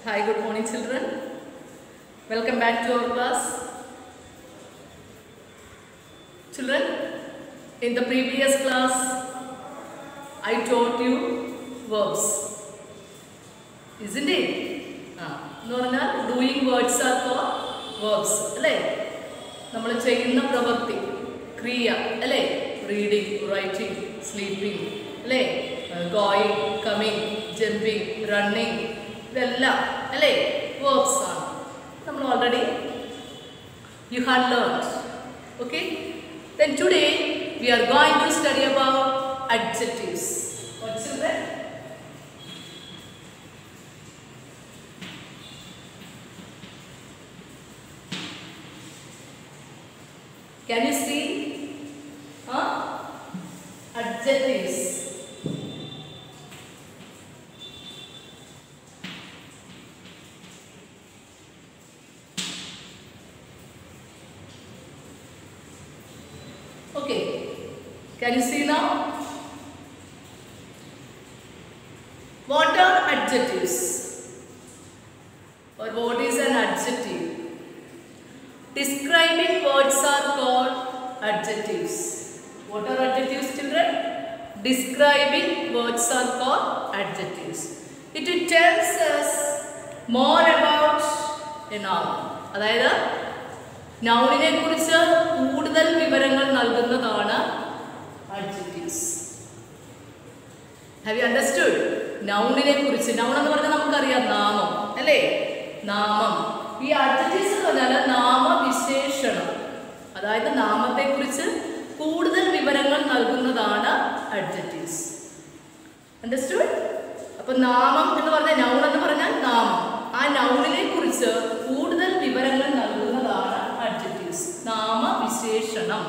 Hi, good morning, children. Welcome back to our class. Children, in the previous class, I taught you verbs. Isn't it? ആ എന്ന് പറഞ്ഞാൽ doing words are for verbs അല്ലേ നമ്മൾ ചെയ്യുന്ന പ്രവൃത്തി ക്രിയ അല്ലേ റീഡിങ് റൈറ്റിംഗ് സ്ലീപ്പിംഗ് അല്ലേ ഗോയിങ് കമ്മിങ് ജമ്പിങ് റണ്ണിങ് ഇതെല്ലാം അല്ലേ വേർബ്സ് ആണ് നമ്മൾ already you had learn okay then today we are going to study about adjectives. What children? Can you see? Huh? Adjectives. Okay. Can you see now? What are adjectives? Or what is an adjective? Describing words are called adjectives. What are adjectives, children? Describing words are called adjectives. It tells us more about a noun. അതായത് നൗണിനെ കുറിച്ച് കൂടുതൽ വിവരങ്ങൾ നൽകുന്നതാണ് adjectives. Have you understood നൗണിനെ കുറിച്ച് noun എന്ന് പറഞ്ഞാൽ നമുക്കറിയാം നാമം അല്ലേ നാമം ഈ അഡ്ജറ്റീവ്സ് എന്ന് പറഞ്ഞാൽ നാമവിശേഷണം അതായത് നാമത്തെക്കുറിച്ച് കൂടുതൽ വിവരങ്ങൾ നൽകുന്നതാണ് അഡ്ജറ്റീവ്സ് അണ്ടർസ്റ്റുഡ് അപ്പൊ നാമം എന്ന് പറഞ്ഞാൽ നൗൺ എന്ന് പറഞ്ഞാൽ നാമം ആ നൗണിനെ കുറിച്ച് കൂടുതൽ വിവരങ്ങൾ നൽകുന്നതാണ് അഡ്ജറ്റീവ്സ് നാമവിശേഷണം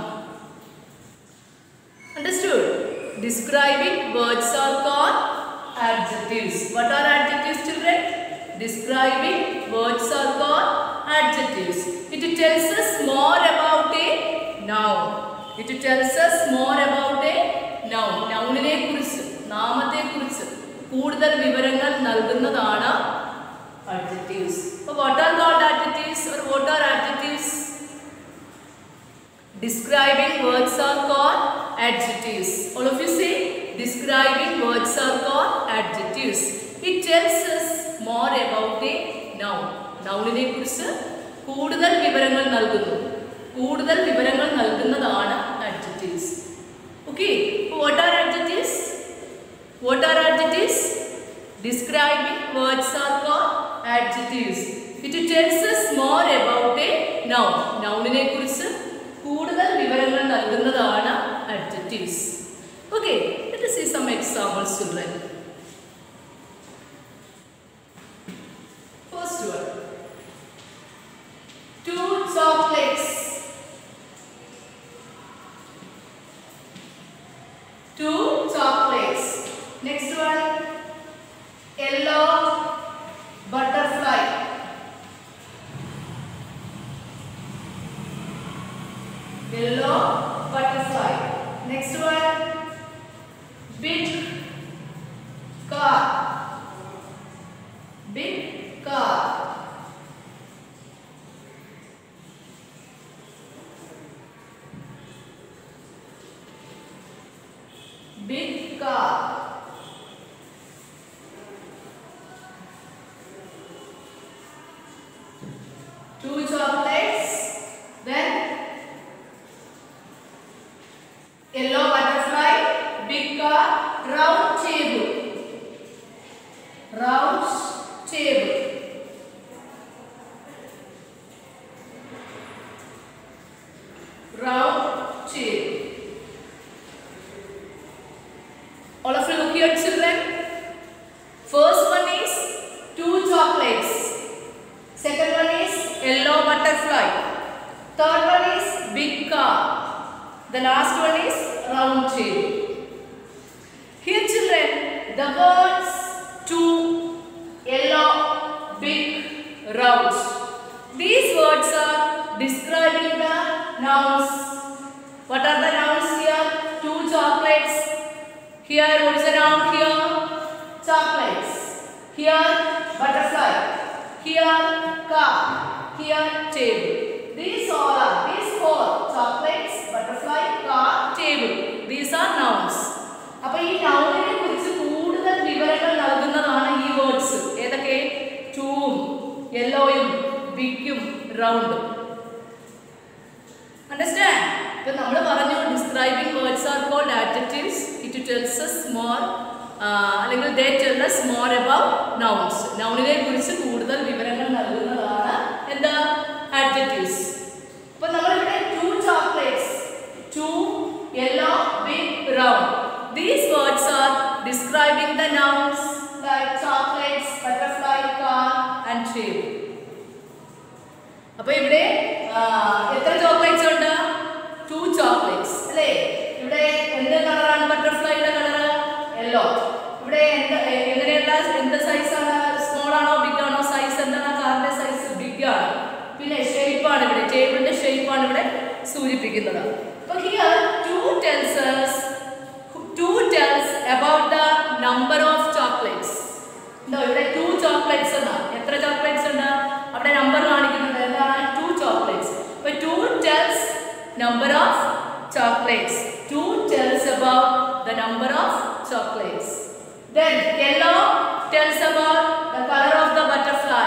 Understood? Describing words are called adjectives. What are adjectives, children? Describing words are called adjectives. It tells us more about a noun. It tells us more about a noun. നൗണിനെ കുറിച്ച് നാമത്തെ കുറിച്ച് കൂടുതൽ വിവരങ്ങൾ നൽകുന്നതാണ് adjectives. So what are called adjectives or what are adjectives? Describing words are called adjectives. All of you say describing words are called adjectives. It tells us more about a noun. നൗണിനെ കുറിച്ച് കൂടുതൽ വിവരങ്ങൾ നൽകുന്നു കൂടുതൽ വിവരങ്ങൾ നൽകുന്നതാണ് adjectives. Okay, what are adjectives? What are adjectives? Describing words are called adjectives. It tells us more about a noun. നൗണിനെ കുറിച്ച് കൂടുതൽ വിവരങ്ങൾ നൽകുന്നതാണ് adjectives. Okay, let us see some examples, children. First one. Two chocolates. Two chocolates. Next one. Yellow butterfly. Yellow butterfly. Next one. Big car. Big car. Big car. Two chocolates. Then yellow butterfly, big car, round table. Round table. Round table. All of you look here, children. First one is two chocolates. Second one is yellow butterfly. Third one is big car. The last one is round table. Here children, the words two, yellow, big, round. These words are describing the nouns. What are the nouns here? Two chocolates. Here what is the noun here? Chocolates. Here butterfly. Here car. Here table. These all are these four chocolates, butterfly, car, table. These are nouns. അപ്പൊ ഈ നൗണിനെ കുറിച്ച് കൂടുതൽ വിവരങ്ങൾ നൽകുന്നതാണ് ഈ words ഏതൊക്കെ ടൂവും യെല്ലോയും ബിഗും റൗണ്ടും അണ്ടർസ്റ്റാൻഡ് ഇപ്പൊ നമ്മൾ പറഞ്ഞു describing words are called adjectives it tells us more അല്ലെങ്കിൽ they tell us more about nouns നൗണിനെ കുറിച്ച് കൂടുതൽ വിവരങ്ങൾ നൽകുന്നതാണ് എന്താ ആഡ്ജക്റ്റീവ്സ് അപ്പൊ നമ്മൾ ഇവിടെ two chocolates two yellow big round these words are describing the nouns like chocolates butterfly car and table അപ്പൊ ഇവിടെ ആ, എത്ര ചോക്ലേറ്റ്സ് ഉണ്ട് ടു ചോക്ലേറ്റ്സ് അല്ലേ ഇവിടെ എന്ത് കളറാണ് ബട്ടർഫ്ലൈയുടെ കളർ യെല്ലോ ഇവിടെ എന്ത് എ- എങ്ങനെയുള്ള എന്ത് സൈസ് ആണ് സ്മോൾ ആണോ ബിഗ് ആണോ സൈസ് എന്താണ് കാറിന്റെ സൈസ് ബിഗ് ആണ് പിന്നെ ഷേപ്പ് ആണ് ഇവിടെ ടേബിളിന്റെ ഷേപ്പ് ആണ് ഇവിടെ സൂചിപ്പിക്കുന്നത് അപ്പൊ here two tells two tells about the number of chocolates ഉണ്ടോ ഇവിടെ ടു ചോക്ലേറ്റ്സ് എന്നാ എത്ര ചോക്ലേറ്റ്സ് ഉണ്ട് അവിടെ നമ്പർ കാണിക്കുന്നുണ്ട് എന്താണ് ടു ചോക്ലേറ്റ്സ് അപ്പൊ two tells number of chocolates two tells about the number of chocolates then yellow tells about the colour of the butterfly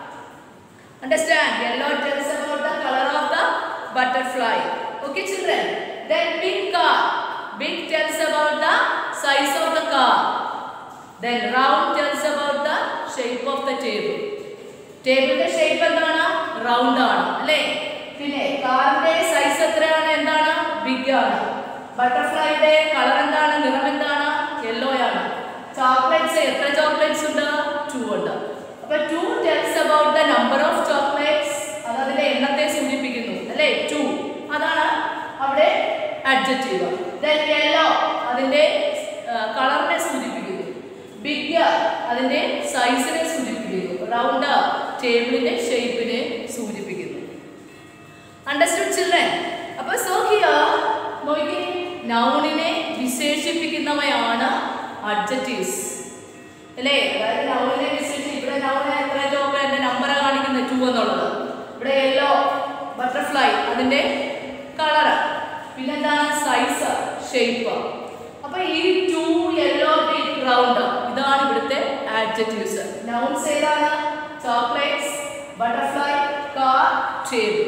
Understand? Yellow tells about the color of the butterfly. Okay, children. Then big car. Big tells about the size of the car. Then round tells about the shape of the table. ടേബിളിന്റെ shape എന്താണ് round ആണ് അല്ലേ പിന്നെ കാറിന്റെ size എത്രയാണ് എന്താണ് big ആണ് ബട്ടർഫ്ലൈയുടെ colour എന്താണ് നിറം എന്താണ് യെല്ലോ ആണ് ചോക്ലേറ്റ്സ് എത്ര ചോക്ലേറ്റ്സ് ഉണ്ട് ടു ഉണ്ട് അപ്പൊ two tells about the number of chocolates അത് അതിന്റെ എണ്ണത്തെ സൂചിപ്പിക്കുന്നു അല്ലേ ടു അതാണ് അവിടെ അഡ്ജക്റ്റീവ് ദെൻ യെല്ലോ അതിന്റെ കളറിനെ സൂചിപ്പിക്കുന്നു ബിഗ് അതിന്റെ സൈസിനെ സൂചിപ്പിക്കുന്നു റൗണ്ട് ടേബിളിന്റെ ഷേപ്പിനെ സൂചിപ്പിക്കുന്നു അണ്ടർസ്റ്റുഡ് ചിൽഡ്രൻ അപ്പൊ സോ ഹിയർ നോക്കി നൗണിനെ വിശേഷിപ്പിക്കുന്നവയാണ് അഡ്ജക്റ്റീവ്സ് അല്ലേ അതായത് നൗണിനെ വിശേഷിച്ച് ഇവിടെ നൗണ് എത്ര ചോക്ലേറ്റ് നമ്പർ കാണിക്കുന്നത് ടു എന്നുള്ളത് ഇവിടെ യെല്ലോ ബട്ടർഫ്ലൈ അതിന്റെ കളറ് പിന്നെന്താണ് സൈസ് ഷേപ്പ് അപ്പൊ ഈ ടു യെല്ലോ ബിഗ് റൗണ്ട് ഇതാണ് ഇവിടുത്തെ ആഡ്ജക്റ്റീവ്സ് നൗൺസ് ഏതാണ് ചോക്ലേറ്റ്സ് ബട്ടർഫ്ലൈ കാർ ടേബിൾ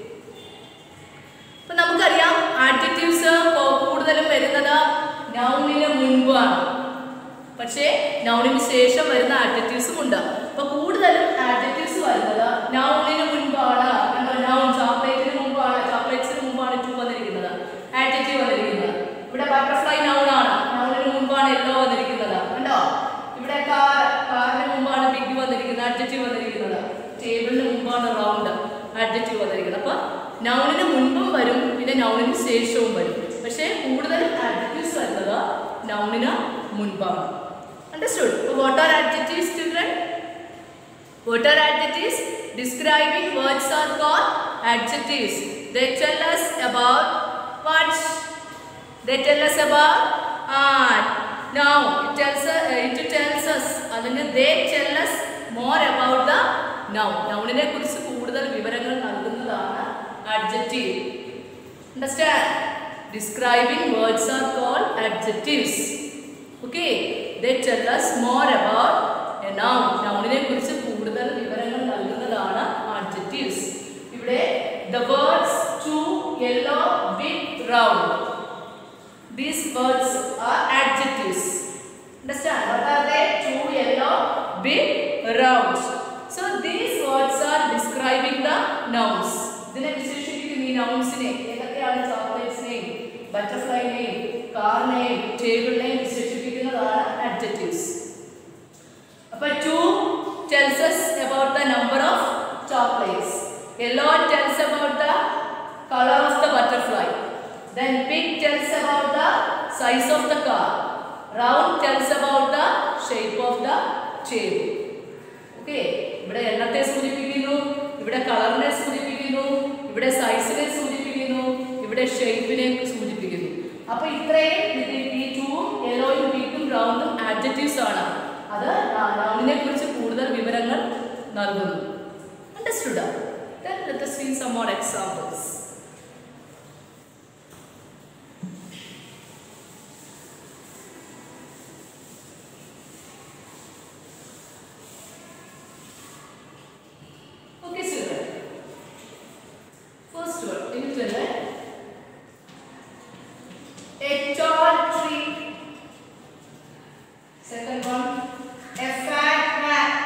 ഇപ്പൊ നമുക്കറിയാം ആഡ്ജക്റ്റീവ്സ് കൂടുതലും വരുന്നത് നൗണിന് മുൻപാണ് പക്ഷേ നൗണിന് ശേഷം വരുന്ന ആഡ്ജക്റ്റീവ്സും ഉണ്ട് അപ്പൊ കൂടുതലും ആഡ്ജക്റ്റീവ്സ് വരുന്നത് നൗണിന് മുൻപാണ് കണ്ടോ നൗൺ ചോക്ലേറ്റിന് മുമ്പാണ് ചോക്ലേറ്റ്സിന് മുമ്പാണ് ടു വന്നിരിക്കുന്നത് ആഡ്ജക്റ്റീവ് വന്നിരിക്കുന്നത് ഇവിടെ ബട്ടർഫ്ലൈ നൗൺ ആണ് നൗണിന് മുമ്പാണ് യെല്ലോ വന്നിരിക്കുന്നത് കണ്ടോ ഇവിടെ കാർ കാറിന് മുമ്പാണ് ബിഗ് വന്നിരിക്കുന്നത് ആഡ്ജക്റ്റീവ് വന്നിരിക്കുന്നത് ടേബിളിന് മുമ്പാണ് റൗണ്ട് ആഡ്ജക്റ്റീവ് വന്നിരിക്കുന്നത് അപ്പൊ നൗണിന് മുൻപും വരും പിന്നെ നൗണിന് ശേഷവും വരും പക്ഷേ കൂടുതലും ആഡ്ജക്റ്റീവ്സ് വരുന്നത് നൗണിന് മുൻപാണ് understood what are adjectives children What are adjectives? Describing words are called adjectives. They tell us about what? They tell us about ah. Now it tells us, it tells us അല്ലെങ്കിൽ they tell us more about the noun. നൗണിനെ കുറിച്ച് കൂടുതൽ വിവരങ്ങൾ നൽകുന്നതാണ് adjective. Understand? Describing words are called adjectives. Okay, they tell us more about a noun. നൗണിനെ കുറിച്ച് കൂടുതൽ വിവരങ്ങൾ നൽകുന്നതാണ് adjectives. ഇവിടെ the words to yellow big round. These words are adjectives. Understand? What are they? Two yellow big round. So these words are describing the nouns. ഇതിനെ വിശേഷിപ്പിക്കുന്ന ഈ നൗൺസിനെ ഏതൊക്കെയാണ് ചോക്ലേറ്റ്സിനെയും ബട്ടർഫ്ലൈനെയും കാറിനെയും ടേബിളിനെയും വിശേഷിപ്പിക്കുന്നതാണ് adjectives. അപ്പൊ two tells us about the number of chocolates. Yellow tells about the color of the butterfly. Then pink tells about the size of the car. Round tells about the shape of the table. ഓക്കെ ഇവിടെ എണ്ണത്തെ സൂചിപ്പിക്കുന്നു ഇവിടെ കളറിനെ സൂചിപ്പിക്കുന്നു ഇവിടെ സൈസിനെ സൂചിപ്പിക്കുന്നു ഇവിടെ ഷേപ്പിനെ സൂചിപ്പിക്കുന്നു അപ്പൊ ഇത്രയും ഇത് ഈ ടൂവും യെല്ലോയും പിങ്കും റൗണ്ടും ആഡ്ജക്റ്റീവ്സ് ആണ് അത് നൗണിനെ കുറിച്ച് കൂടുതൽ വിവരങ്ങൾ നൽകുന്നു understood then let us see some more examples okay children first one in children a tall tree second one a fat rat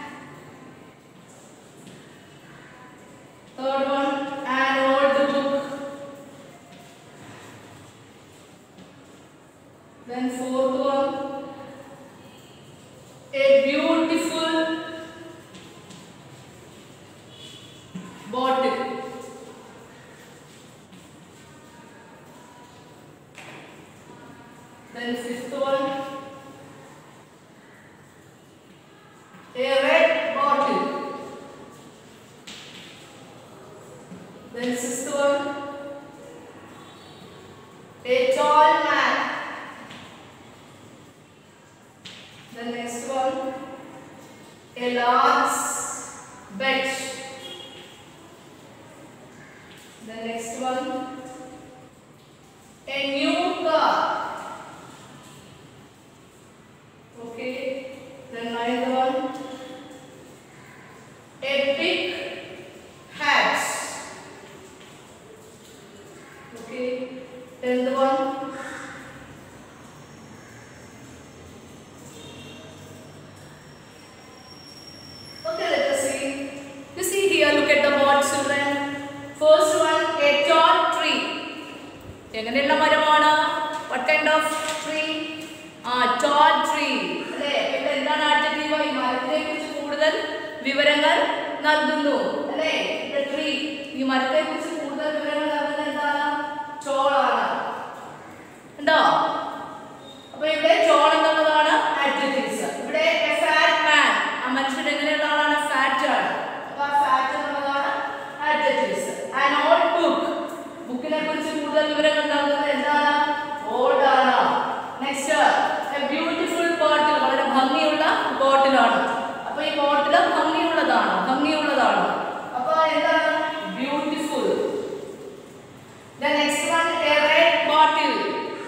Third one, an old book. Then fourth one, a beautiful bottle. Then fifth one, a red bottle. Then sixth one, a tall man. The next one, a large bench. The next one, a new car. Okay. The ninth one, a big hat. Okay. Tenth one. Okay, let us see. You see here, look at the board, children. First one, a tall tree. എങ്ങനെയുള്ള മരമാണ് what kind of tree ആ tall tree അല്ലേ ഇവിടെ എന്താണ് adjective ഈ മരത്തിനെ കുറിച്ച് കൂടുതൽ വിവരങ്ങൾ നൽകുന്നു അല്ലേ ഇവിടെ ട്രീ ഈ മരത്തെ കുറിച്ച് കൂടുതൽ വിവരങ്ങൾ നൽകുന്നത് എന്താണ് tall ആണ് ഉണ്ടോ അപ്പൊ ഇവിടെ tall എന്നുള്ളതാണ് adjectives ഇവിടെ a fat man ആ മനുഷ്യൻ എങ്ങനെയുള്ള ആളാണ് ഫാറ്റ് ആണ് അപ്പൊ ആ ഫാറ്റ് എന്നുള്ളതാണ് adjectives an old book ബുക്കിനെ കുറിച്ച് കൂടുതൽ വിവരങ്ങൾ നൽകുന്നത് എന്താണ് ഓൾഡ് ആണ് നെക്സ്റ്റ് എ ബ്യൂട്ടിഫുൾ ബോട്ടിൽ വളരെ ഭംഗിയുള്ള ബോട്ടിലാണ് അപ്പൊ ഈ ബോട്ടിൽ ഭംഗിയുള്ളതാണ് ഭംഗിയുള്ളതാണ് അപ്പൊ എന്താണ് beautiful The next one a red bottle.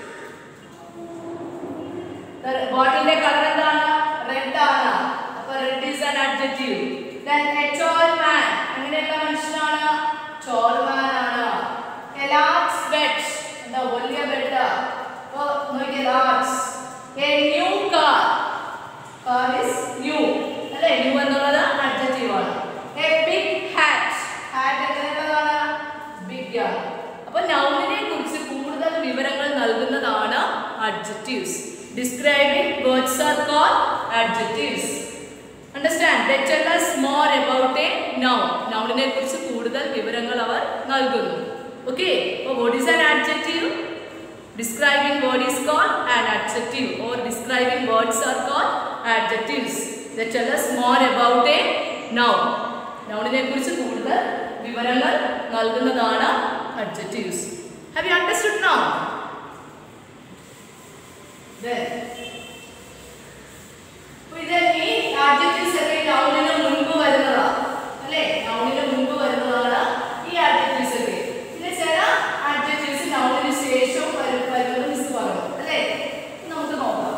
ബോട്ടിലിന്റെ കളർ എന്താണ് റെഡ് ആണ് അപ്പൊ red is an adjective then a tall man അങ്ങനെയുള്ള മനുഷ്യനാണ് tall man ആണ് a large bed എന്താ വലിയ ബെഡ് അപ്പൊ നോക്കിയ large a new car car is new അല്ലേ new എന്നുള്ളത് അഡ്ജക്റ്റീവ് ആണ് a big hat hat എങ്ങനെയുള്ളതാണ് ബിഗ് ആണ് അപ്പൊ നൗണിനെ കുറിച്ച് കൂടുതൽ വിവരങ്ങൾ നൽകുന്നതാണ് adjectives describing words are called adjectives understand they tell us more about a noun നൗണിനെ കുറിച്ച് കൂടുതൽ വിവരങ്ങൾ അവർ നൽകുന്നു okay അപ്പോൾ what is an adjective describing word is called an adjective or describing words are called adjectives they tell us more about a noun നൗണിനെ കുറിച്ച് കൂടുതൽ വിവരങ്ങൾ നൽകുന്നതാണ് adjectives have you understood now then അപ്പോൾ ഇത് ഈ adjectives ഒക്കെ നൗണിന് മുൻപ് വരുന്നതാ അല്ലേ നൗണിന് മുൻപ് വരുന്നതാണ് ഈ adjectives ഒക്കെ പിന്നെ ചില adjectives നൗണിന് ശേഷവും വരും വരുന്നത് മിസ് പറഞ്ഞു അല്ലേ നമുക്ക് നോക്കാം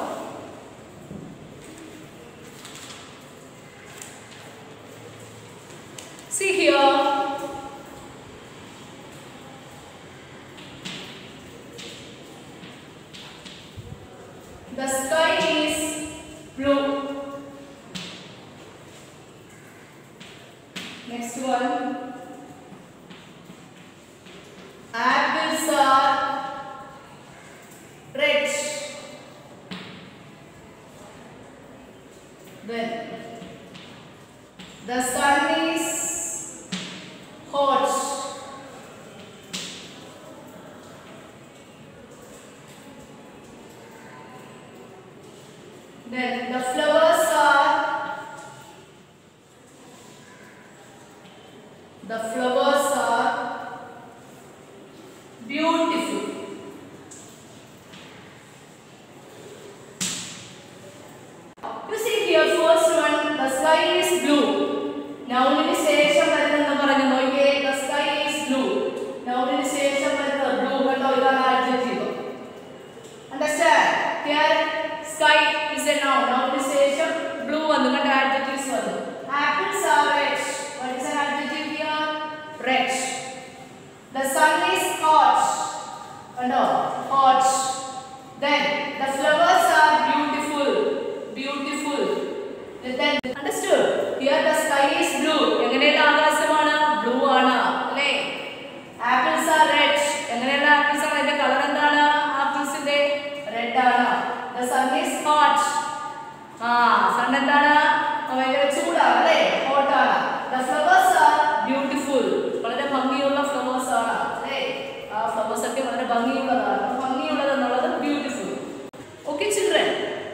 See here. The sky is blue. Next one. Apples are red. Then the sun is hot. Then the flowers are the flowers are beautiful. You see here, first one, the sky is blue. Here the sky is blue എങ്ങനെയുള്ള ആകാശമാണ് blue ആണ് അല്ലേ apples are red എങ്ങനെയുള്ള apples ആണ് അതിന്റെ colour എന്താണ് ആപ്പിൾസിന്റെ red ആണ് ദ സൺ ഈസ് ഹോട്ട് ആ സൺ എന്താണ് ഭയങ്കര ചൂടാണ് അല്ലേ ഹോട്ട് ആണ് ദ ഫ്ലവേഴ്സ് ആർ ബ്യൂട്ടിഫുൾ വളരെ ഭംഗിയുള്ള ഫ്ലവേഴ്സ് ആണ് അല്ലേ ആ ഫ്ലവേഴ്സ് ഒക്കെ വളരെ ഭംഗിയുള്ളതാണ് ഭംഗിയുള്ളത് എന്നുള്ളത് beautiful okay children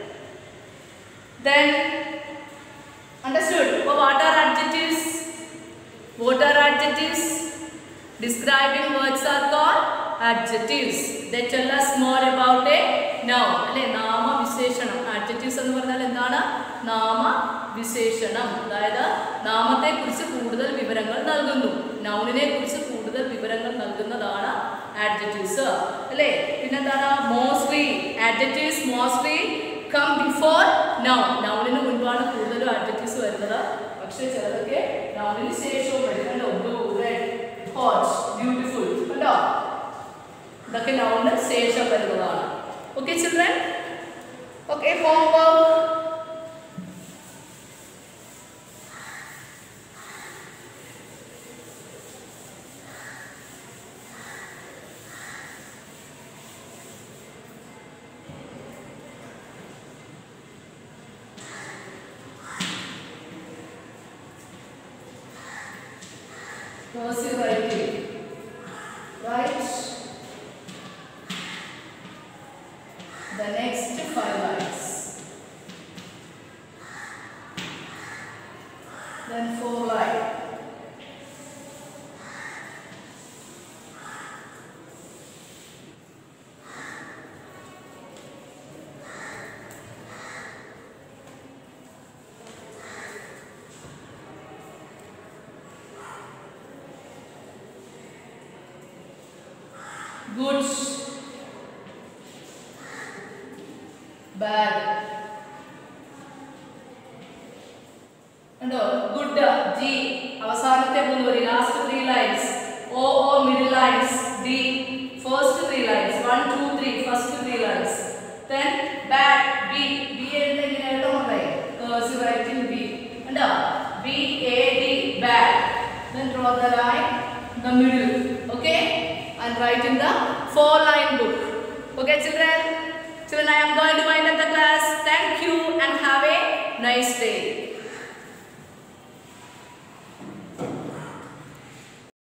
then understood so what are adjectives what are adjectives describing words are called adjectives they tell us more about a noun അല്ലെ നാമവിശേഷണം adjectives എന്ന് പറഞ്ഞാൽ എന്താണ് നാമവിശേഷണം അതായത് നാമത്തെ കുറിച്ച് കൂടുതൽ വിവരങ്ങൾ നൽകുന്നു നൗണിനെ കുറിച്ച് കൂടുതൽ വിവരങ്ങൾ നൽകുന്നതാണ് adjectives അല്ലേ പിന്നെന്താണ് mostly adjectives mostly come before noun നൗണിന് മുൻപാണ് കൂടുതലും adjectives വരുന്നത് പക്ഷേ ചിലതൊക്കെ നൗണിന് ശേഷവും വരും കണ്ടോ ബ്ലൂ റെഡ് ഹോട്ട് ബ്യൂട്ടിഫുൾ കണ്ടോ ഇതൊക്കെ നൗണിന് ശേഷം വരുന്നതാണ് okay children okay homework cursive writing. Write the next five lines. Then four line. good bad കണ്ടോ ഗുഡ് ജി അവസാനത്തെ മൂന്ന് വരി last three lines O O middle lines D first three lines one two three first three lines then bad B B എഴുതുന്ന ഇങ്ങനെ എഴുതുന്നുണ്ടേ cursive writing B കണ്ടോ B A D bad then draw the line the middle okay and write in the four line book okay children children i am going to wind up the class thank you and have a nice day